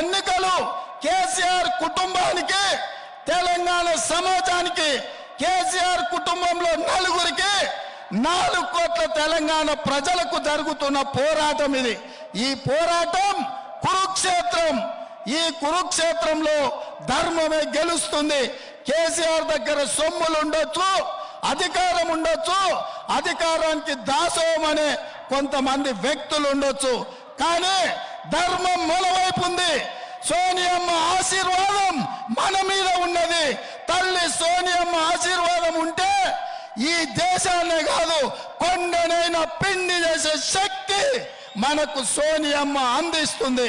ఎన్నికలు కేసీఆర్ కుటుంబానికి తెలంగాణ సమాజానికి కేసీఆర్ కుటుంబంలో నలుగురికి నాలుగు కోట్ల తెలంగాణ ప్రజలకు జరుగుతున్న పోరాటం ఇది ఈ పోరాటం కురుక్షేత్రం ఈ కురుక్షేత్రంలో ధర్మమే గెలుస్తుంది కేసీఆర్ దగ్గర సొమ్ములు ఉండొచ్చు అధికారం ఉండొచ్చు అధికారానికి దాసోహం అనే కొంతమంది వ్యక్తులు ఉండొచ్చు కానీ ధర్మం మన వైపు ఉంది సోనియమ్మ ఆశీర్వాదం మన మీద ఉన్నది తల్లి సోనియమ్మ ఆశీర్వాదం ఉంటే ఈ దేశాన్నే కాదు కొండనైనా పిండి చేసే శక్తి మనకు సోనియమ్మ అందిస్తుంది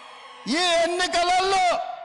ఈ ఎన్నికలలో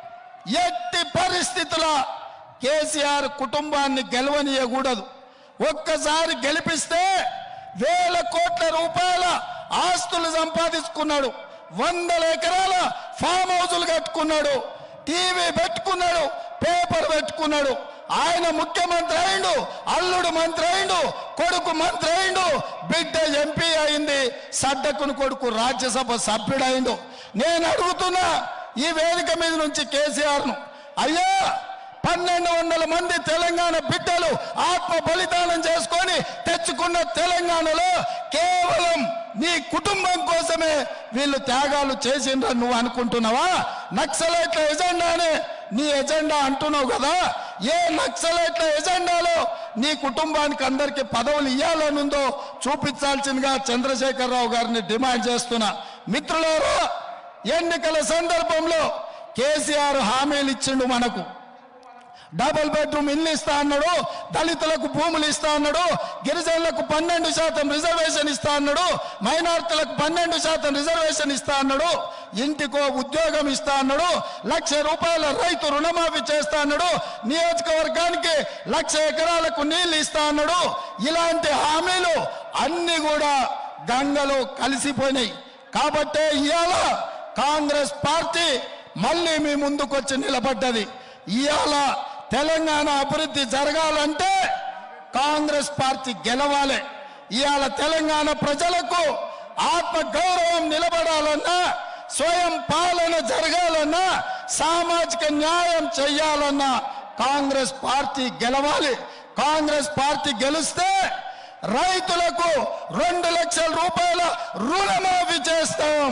ఎట్టి పరిస్థితుల కేసీఆర్ కుటుంబాన్ని గెలవనీయకూడదు ఒక్కసారి గెలిపిస్తే వేల కోట్ల రూపాయల ఆస్తులు సంపాదించుకున్నాడు వందల ఎకరాల ఫామ్ హౌజులు కట్టుకున్నాడు టీవీ పెట్టుకున్నాడు పేపర్ పెట్టుకున్నాడు ఆయన ముఖ్యమంత్రి అయిండు అల్లుడు మంత్రి అయిండు కొడుకు మంత్రి అయిండు బిడ్డ ఎంపీ అయింది సడ్డకుని కొడుకు రాజ్యసభ సభ్యుడైండు నేను అడుగుతున్నా ఈ వేదిక మీద నుంచి కేసీఆర్ను అయ్యా పన్నెండు వందల మంది తెలంగాణ బిడ్డలు ఆత్మ బలిదానం చేసుకొని తెచ్చుకున్న తెలంగాణలో కేవలం నీ కుటుంబం కోసమే వీళ్ళు త్యాగాలు చేసిండ్రని నువ్వు అనుకుంటున్నావా నక్సలైట్ల ఎజెండానే నీ ఎజెండా అంటున్నావు కదా ఏ నక్సలైట్ల ఎజెండాలో నీ కుటుంబానికి అందరికీ పదవులు ఇవ్వాలనుందో చూపించాల్సిందిగా చంద్రశేఖరరావు గారిని డిమాండ్ చేస్తున్నా మిత్రులారా ఎన్నికల సందర్భంలో కేసీఆర్ హామీలు ఇచ్చిండు మనకు డబుల్ బెడ్రూమ్ ఇల్లు ఇస్తా అన్నాడు దళితులకు భూములు ఇస్తా అన్నాడు గిరిజనులకు పన్నెండు శాతం రిజర్వేషన్ ఇస్తా అన్నాడు మైనార్టీలకు పన్నెండు శాతం రిజర్వేషన్ ఇస్తా అన్నాడు ఇంటికో ఉద్యోగం ఇస్తా అన్నాడు లక్ష రూపాయల రైతు రుణమాఫీ చేస్తా అన్నాడు నియోజకవర్గానికి లక్ష ఎకరాలకు నీళ్లు ఇస్తా అన్నాడు ఇలాంటి హామీలు అన్ని కూడా గంగలో కలిసిపోయినాయి కాబట్టే ఇవాళ కాంగ్రెస్ పార్టీ మళ్ళీ మీ ముందుకొచ్చి నిలబడ్డది ఇవాళ తెలంగాణ అభివృద్ధి జరగాలంటే కాంగ్రెస్ పార్టీ గెలవాలి ఇవాళ తెలంగాణ ప్రజలకు ఆత్మ గౌరవం నిలబడాలన్నా స్వయం పాలన జరగాలన్నా సామాజిక న్యాయం చెయ్యాలన్నా కాంగ్రెస్ పార్టీ గెలవాలి కాంగ్రెస్ పార్టీ గెలిస్తే రైతులకు రెండు లక్షల రూపాయల రుణమాఫీ చేస్తాం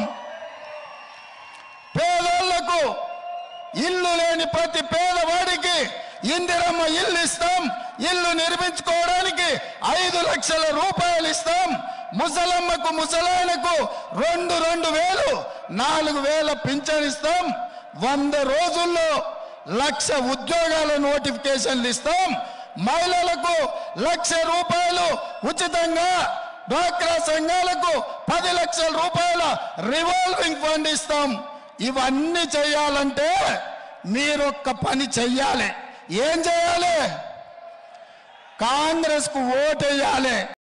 పేదోళ్లకు ఇల్లు లేని ప్రతి పేదవాడికి ఇందిరమ్మ ఇల్లు ఇస్తాం ఇల్లు నిర్మించుకోవడానికి ఐదు లక్షల రూపాయలు ఇస్తాం ముసలమ్మకు ముసలాయనకు రెండు రెండు వేలు నాలుగు వేల పింఛన్ ఇస్తాం వంద రోజుల్లో లక్ష ఉద్యోగాల నోటిఫికేషన్లు ఇస్తాం మహిళలకు లక్ష రూపాయలు ఉచితంగా డ్వాక్రా సంఘాలకు పది లక్షల రూపాయల రివాల్వింగ్ ఫండ్ ఇస్తాం ఇవన్నీ చేయాలంటే మీరొక్క పని చెయ్యాలి ఏం చేయాలి కాంగ్రెస్ కు ఓటేయాలి